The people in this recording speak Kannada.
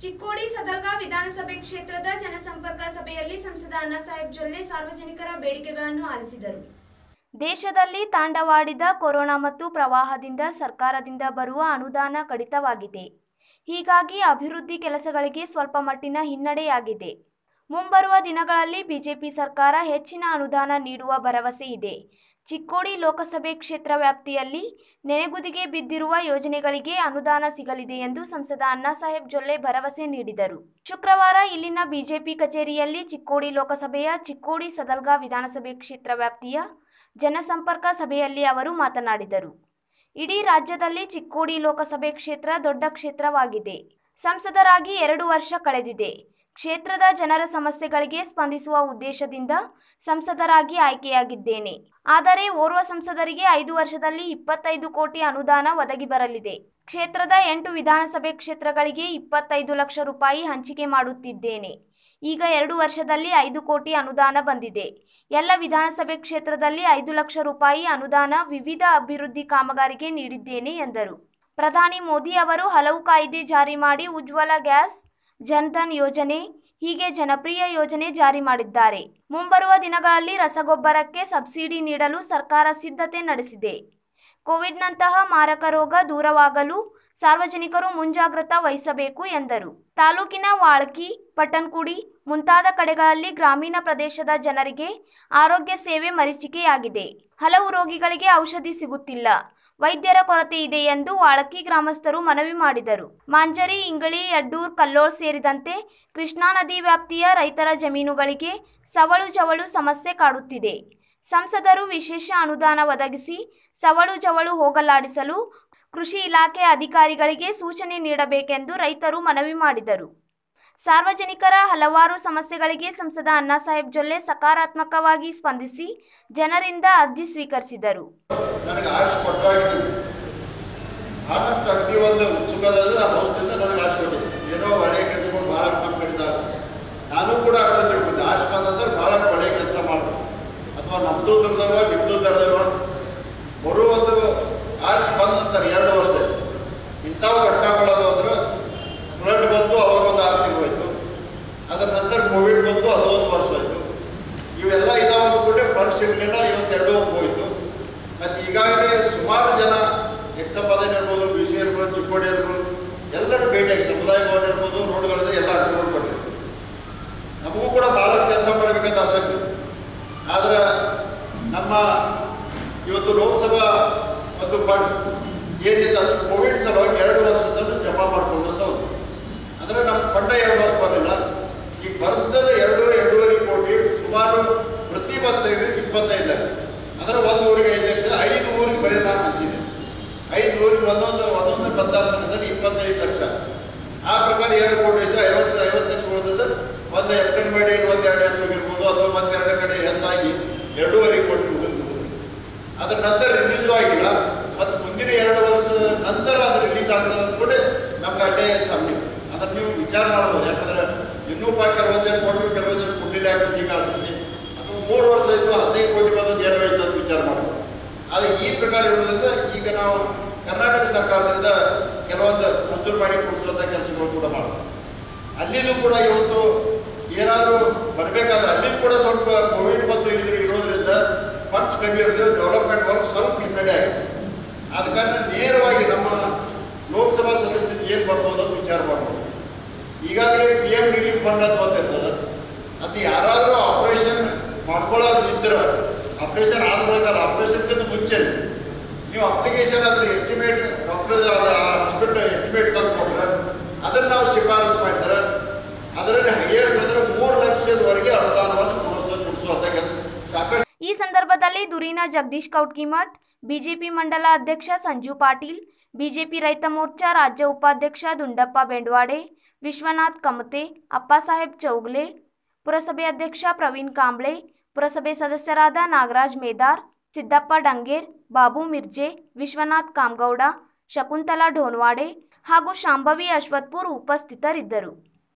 ಚಿಕ್ಕೋಡಿ ಸದರ್ಗ ವಿಧಾನಸಭೆ ಕ್ಷೇತ್ರದ ಜನಸಂಪರ್ಕ ಸಭೆಯಲ್ಲಿ ಸಂಸದ ಅಣ್ಣಾಸಾಹೇಬ್ ಜೊಲ್ಲೆ ಸಾರ್ವಜನಿಕರ ಬೇಡಿಕೆಗಳನ್ನು ಆಲಿಸಿದರು ದೇಶದಲ್ಲಿ ತಾಂಡವಾಡಿದ ಕೊರೋನಾ ಮತ್ತು ಪ್ರವಾಹದಿಂದ ಸರ್ಕಾರದಿಂದ ಬರುವ ಅನುದಾನ ಕಡಿತವಾಗಿದೆ ಹೀಗಾಗಿ ಅಭಿವೃದ್ಧಿ ಕೆಲಸಗಳಿಗೆ ಸ್ವಲ್ಪ ಮಟ್ಟಿನ ಹಿನ್ನಡೆಯಾಗಿದೆ ಮುಂಬರುವ ದಿನಗಳಲ್ಲಿ ಬಿಜೆಪಿ ಸರ್ಕಾರ ಹೆಚ್ಚಿನ ಅನುದಾನ ನೀಡುವ ಭರವಸೆ ಇದೆ ಚಿಕ್ಕೋಡಿ ಲೋಕಸಭೆ ಕ್ಷೇತ್ರ ವ್ಯಾಪ್ತಿಯಲ್ಲಿ ನೆನೆಗುದಿಗೆ ಬಿದ್ದಿರುವ ಯೋಜನೆಗಳಿಗೆ ಅನುದಾನ ಸಿಗಲಿದೆ ಎಂದು ಸಂಸದ ಅಣ್ಣಾಸಾಹೇಬ್ ಜೊಲ್ಲೆ ಭರವಸೆ ನೀಡಿದರು ಶುಕ್ರವಾರ ಇಲ್ಲಿನ ಬಿಜೆಪಿ ಕಚೇರಿಯಲ್ಲಿ ಚಿಕ್ಕೋಡಿ ಲೋಕಸಭೆಯ ಚಿಕ್ಕೋಡಿ ಸದಲ್ಗಾ ವಿಧಾನಸಭೆ ಕ್ಷೇತ್ರ ವ್ಯಾಪ್ತಿಯ ಜನಸಂಪರ್ಕ ಸಭೆಯಲ್ಲಿ ಅವರು ಮಾತನಾಡಿದರು ಇಡೀ ರಾಜ್ಯದಲ್ಲಿ ಚಿಕ್ಕೋಡಿ ಲೋಕಸಭೆ ಕ್ಷೇತ್ರ ದೊಡ್ಡ ಕ್ಷೇತ್ರವಾಗಿದೆ ಸಂಸದರಾಗಿ ಎರಡು ವರ್ಷ ಕಳೆದಿದೆ ಕ್ಷೇತ್ರದ ಜನರ ಸಮಸ್ಯೆಗಳಿಗೆ ಸ್ಪಂದಿಸುವ ಉದ್ದೇಶದಿಂದ ಸಂಸದರಾಗಿ ಆಯ್ಕೆಯಾಗಿದ್ದೇನೆ ಆದರೆ ಓರ್ವ ಸಂಸದರಿಗೆ ಐದು ವರ್ಷದಲ್ಲಿ ಇಪ್ಪತ್ತೈದು ಕೋಟಿ ಅನುದಾನ ಒದಗಿ ಬರಲಿದೆ ಕ್ಷೇತ್ರದ ಎಂಟು ವಿಧಾನಸಭೆ ಕ್ಷೇತ್ರಗಳಿಗೆ ಇಪ್ಪತ್ತೈದು ಲಕ್ಷ ರೂಪಾಯಿ ಹಂಚಿಕೆ ಮಾಡುತ್ತಿದ್ದೇನೆ ಈಗ ಎರಡು ವರ್ಷದಲ್ಲಿ ಐದು ಕೋಟಿ ಅನುದಾನ ಬಂದಿದೆ ಎಲ್ಲ ವಿಧಾನಸಭೆ ಕ್ಷೇತ್ರದಲ್ಲಿ ಐದು ಲಕ್ಷ ರೂಪಾಯಿ ಅನುದಾನ ವಿವಿಧ ಅಭಿವೃದ್ಧಿ ಕಾಮಗಾರಿಗೆ ನೀಡಿದ್ದೇನೆ ಎಂದರು ಪ್ರಧಾನಿ ಮೋದಿ ಅವರು ಹಲವು ಕಾಯ್ದೆ ಜಾರಿ ಮಾಡಿ ಉಜ್ವಲ ಗ್ಯಾಸ್ ಜನ್ಧನ್ ಯೋಜನೆ ಹೀಗೆ ಜನಪ್ರಿಯ ಯೋಜನೆ ಜಾರಿ ಮಾಡಿದ್ದಾರೆ ಮುಂಬರುವ ದಿನಗಳಲ್ಲಿ ರಸಗೊಬ್ಬರಕ್ಕೆ ಸಬ್ಸಿಡಿ ನೀಡಲು ಸರ್ಕಾರ ಸಿದ್ಧತೆ ನಡೆಸಿದೆ ಕೋವಿಡ್ನಂತಹ ಮಾರಕ ರೋಗ ದೂರವಾಗಲು ಸಾರ್ವಜನಿಕರು ಮುಂಜಾಗ್ರತಾ ವಹಿಸಬೇಕು ಎಂದರು ತಾಲೂಕಿನ ವಾಳ್ಕಿ ಪಟ್ಟನ್ಕುಡಿ ಮುಂತಾದ ಕಡೆಗಳಲ್ಲಿ ಗ್ರಾಮೀಣ ಪ್ರದೇಶದ ಜನರಿಗೆ ಆರೋಗ್ಯ ಸೇವೆ ಮರೀಚಿಕೆಯಾಗಿದೆ ಹಲವು ರೋಗಿಗಳಿಗೆ ಔಷಧಿ ಸಿಗುತ್ತಿಲ್ಲ ವೈದ್ಯರ ಕೊರತೆ ಇದೆ ಎಂದು ವಾಳಕಿ ಗ್ರಾಮಸ್ಥರು ಮನವಿ ಮಾಡಿದರು ಮಾಂಜರಿ ಇಂಗಳಿ ಯಡ್ಡೂರ್ ಕಲ್ಲೋಳ್ ಸೇರಿದಂತೆ ಕೃಷ್ಣಾ ನದಿ ವ್ಯಾಪ್ತಿಯ ರೈತರ ಜಮೀನುಗಳಿಗೆ ಸವಳು ಜವಳು ಸಮಸ್ಯೆ ಕಾಡುತ್ತಿದೆ ಸಂಸದರು ವಿಶೇಷ ಅನುದಾನ ಒದಗಿಸಿ ಸವಳು ಜವಳು ಹೋಗಲಾಡಿಸಲು ಕೃಷಿ ಇಲಾಖೆ ಅಧಿಕಾರಿಗಳಿಗೆ ಸೂಚನೆ ನೀಡಬೇಕೆಂದು ರೈತರು ಮನವಿ ಮಾಡಿದರು ಸಾರ್ವಜನಿಕರ ಹಲವಾರು ಸಮಸ್ಯೆಗಳಿಗೆ ಸಂಸದ ಅಣ್ಣಾಸಾಹೇಬ್ ಜೊಲ್ಲೆ ಸಕಾರಾತ್ಮಕವಾಗಿ ಸ್ಪಂದಿಸಿ ಜನರಿಂದ ಅರ್ಜಿ ಸ್ವೀಕರಿಸಿದರು ನನಗೆ ಆರಿಸಿ ಕೊಟ್ಟರಾಗಿದ್ದೀನಿ ಆದಷ್ಟು ಅಗದಿ ಒಂದು ಉತ್ಸುಕದ ಹೌಸ್ನಿಂದ ನನಗೆ ಆರಿಸಿ ಕೊಟ್ಟಿದೆ ಏನೋ ಒಳ್ಳೆಯ ಕೆಲಸಗಳು ಭಾಳ ನಮ್ಮ ಕಡಿದಾಗ ನಾನು ಕೂಡ ಅಷ್ಟೇ ತಿಳ್ಕೊಂಡೆ ಆರಿಸಿ ಬಂದಂದ್ರೆ ಭಾಳ ಒಳ್ಳೆಯ ಕೆಲಸ ಮಾಡೋದು ಅಥವಾ ನಮ್ಮದು ದುರ್ದವ ನಿಮ್ಮದು ದರ್ದವ ಬರೋ ಒಂದು ಆರಿಸಿ ಬಂದಂತಾರೆ ಎರಡು ವರ್ಷ ಇಂಥವು ಘಟನೆಗಳದು ಅಂದ್ರೆ ಫ್ಲಡ್ ಬಂತು ಅವಾಗ ಒಂದು ಆರು ತಿಂಗಳು ಹೋಯ್ತು ಅದರ ನಂತರ ಕೋವಿಡ್ ಬಂತು ಅದು ಒಂದು ವರ್ಷ ಆಯಿತು ಇವೆಲ್ಲ ಇದಾವ ಅಂದ್ಕೊಂಡ್ರೆ ಫಂಡ್ ಸಿಗಲಿಲ್ಲ ಇವತ್ತೆರಡು ಹೋಯ್ತು ಮತ್ತು ಈಗಾಗಲೇ ಸುಮಾರು ಜನ ಎಕ್ಸಂಬದನ್ ಇರ್ಬೋದು ಬಿ ಸಿ ಇರ್ಬೋದು ಚಿಕ್ಕೋಡಿ ಇರ್ಬೋದು ಎಲ್ಲರೂ ಭೇಟಿಯಾಗಿ ಸಮುದಾಯ ಭವನ ಇರ್ಬೋದು ರೋಡ್ಗಳಿದೆ ಎಲ್ಲ ಅರ್ಜಿಗಳು ಕೊಟ್ಟಿದ್ರು ನಮಗೂ ಕೂಡ ಭಾಳಷ್ಟು ಕೆಲಸ ಮಾಡಬೇಕಂತ ಆಸಕ್ತಿ ಆದ್ರೆ ನಮ್ಮ ಇವತ್ತು ಲೋಕಸಭಾ ಒಂದು ಫಂಡ್ ಏನಿದೆ ಅದು ಕೋವಿಡ್ ಸಲುವಾಗಿ ಎರಡು ವರ್ಷದನ್ನು ಜಮಾ ಮಾಡ್ಕೊಂಡು ಅಂತ ಒಂದು ಅಂದರೆ ನಮ್ಮ ಫಂಡ ಎರಡು ವರ್ಷ ಬರಲಿಲ್ಲ ಈಗ ಬರ್ತದ ಎರಡು ಎರಡೂವರೆ ಕೋಟಿ ಸುಮಾರು ಪ್ರತಿ ವರ್ಷ ಇಪ್ಪತ್ತೈದು ಲಕ್ಷ ಅಂದರೆ ಒಂದು ಊರಿಗೆ ಐದು ಲಕ್ಷ ಐದು ಊರಿಗೆ ಬರೀ ನಾನು ಹಂಚಿದೆ ಐದು ಊರಿಗೆ ಒಂದೊಂದು ಒಂದೊಂದು ಬಂದಾರ ಸಮಯದಲ್ಲಿ ಇಪ್ಪತ್ತೈದು ಲಕ್ಷ ಆ ಪ್ರಕಾರ ಎರಡು ಕೋಟಿ ಇದ್ದು ಐವತ್ತು ಐವತ್ತು ಲಕ್ಷ ಉಳಿದದ್ದು ಒಂದು ಎಕ್ಕನ ಮಾಡಿ ಒಂದು ಎರಡು ಹೆಚ್ಚು ಹೋಗಿರ್ಬೋದು ಅಥವಾ ಒಂದೆರಡು ಕಡೆ ಹೆಚ್ಚಾಗಿ ಎರಡೂವರೆ ಕೋಟಿ ಮುಗಿದು ಮುಗಿದು ಅದ್ರ ನಂತರ ರಿಲೀಸು ಆಗಿಲ್ಲ ಮತ್ತು ಮುಂದಿನ ಎರಡು ವರ್ಷ ನಂತರ ಅದು ರಿಲೀಸ್ ಆಗ್ತದೆ ಅಂದ್ಕೊಂಡು ನಮ್ಗೆ ಅಲ್ಲೇ ಕಮ್ಮಿ ಅದನ್ನು ನೀವು ವಿಚಾರ ಮಾಡ್ಬೋದು ಯಾಕಂದ್ರೆ ಇನ್ನೂ ಪಾ ಕೆಲವೊಂದು ಜನ ಕೊಟ್ಟರು ಕೆಲವೊಂದು ಜನ ಕೊಡಲಿಲ್ಲ ಯಾಕಂತ ಈಗ ಆಸಕ್ತಿ ಅಥವಾ ಮೂರು ವರ್ಷ ಆಯಿತು ಹದಿನೈದು ಕೋಟಿ ಬಂದದ್ದು ಏನು ಆಯಿತು ಅಂತ ವಿಚಾರ ಮಾಡ್ಬೋದು ಆದರೆ ಈ ಪ್ರಕಾರ ಇರೋದ್ರಿಂದ ಈಗ ನಾವು ಕರ್ನಾಟಕ ಸರ್ಕಾರದಿಂದ ಕೆಲವೊಂದು ಮಂಜೂರು ಮಾಡಿ ಕೊಡಿಸುವಂಥ ಕೆಲಸಗಳು ಕೂಡ ಮಾಡ್ತೀವಿ ಅಲ್ಲಿನೂ ಕೂಡ ಇವತ್ತು ಏನಾದರೂ ಬರಬೇಕಾದ್ರೆ ಅಲ್ಲಿ ಕೂಡ ಸ್ವಲ್ಪ ಕೋವಿಡ್ ಮತ್ತು ಇದ್ರ ಇರೋದ್ರಿಂದ ಫಂಡ್ಸ್ ಕಮ್ಮಿ ಇರ್ತದೆ ಡೆವಲಪ್ಮೆಂಟ್ ವರ್ಕ್ ಸ್ವಲ್ಪ ಹಿನ್ನಡೆ ಆಗಿದೆ ಆದ ಕಾರಣ ನೇರವಾಗಿ ನಮ್ಮ ಲೋಕಸಭಾ ಸದಸ್ಯರಿಗೆ ಏನು ಬರ್ಬೋದು ಅಂತ ವಿಚಾರ ಮಾಡ್ಬೋದು ಈಗಾಗಲೇ ಪಿ ಎಂ ರಿಲೀಫ್ ಫಂಡ್ ಅಂತ ಬಂದಿರ್ತದೆ ಅದು ಯಾರಾದರೂ ಆಪರೇಷನ್ ಮಾಡ್ಕೊಳ್ಳೋದು ಇದ್ರೆ ಆಪರೇಷನ್ ಆದ ಬಳಿಕ ಆಪರೇಷನ್ಗಿಂತ ಮುಂಚೆ ನೀವು ಅಪ್ಲಿಕೇಶನ್ ಅದ್ರ ಎಸ್ಟಿಮೇಟ್ ಡಾಕ್ಟರ್ ಹಾಸ್ಪಿಟಲ್ ಎಸ್ಟಿಮೇಟ್ ತಂದು ಕೊಟ್ರೆ ಅದನ್ನು ನಾವು ಶಿಫಾರಸು ಮಾಡ್ತಾರೆ ಅದರಲ್ಲಿ ಹೈಯೆಸ್ಟ್ ಅಂದ್ರೆ ಮೂರು ಲಕ್ಷದವರೆಗೆ ಅನುದಾನವನ್ನು ಕೊಡಿಸೋ ಕೊಡಿಸುವಂಥ ಕೆಲಸ ಸಾಕಷ್ಟು ಈ ಸಂದರ್ಭದಲ್ಲಿ ದುರೀನ ಜಗದೀಶ್ ಕೌಟ್ಕಿಮಠ್ ಬಿಜೆಪಿ ಮಂಡಲ ಅಧ್ಯಕ್ಷ ಸಂಜು ಪಾಟೀಲ್ ಬಿಜೆಪಿ ರೈತ ಮೋರ್ಚಾ ರಾಜ್ಯ ಉಪಾಧ್ಯಕ್ಷ ದುಂಡಪ್ಪ ಬೆಂಡವಾಡೆ ವಿಶ್ವನಾಥ್ ಕಮತೆ ಅಪ್ಪಾಸಾಹೇಬ್ ಚೌಗ್ಲೆ ಪುರಸಭೆ ಅಧ್ಯಕ್ಷ ಪ್ರವೀಣ್ ಕಾಂಬ್ಳೆ ಪುರಸಭೆ ಸದಸ್ಯರಾದ ನಾಗರಾಜ್ ಮೇದಾರ್ ಸಿದ್ದಪ್ಪ ಡಂಗೇರ್ ಬಾಬು ಮಿರ್ಜೆ ವಿಶ್ವನಾಥ್ ಕಾಮಗೌಡ ಶಕುಂತಲಾ ಢೋನ್ವಾಡೆ ಹಾಗೂ ಶಾಂಭವಿ ಅಶ್ವತ್ಪುರ್ ಉಪಸ್ಥಿತರಿದ್ದರು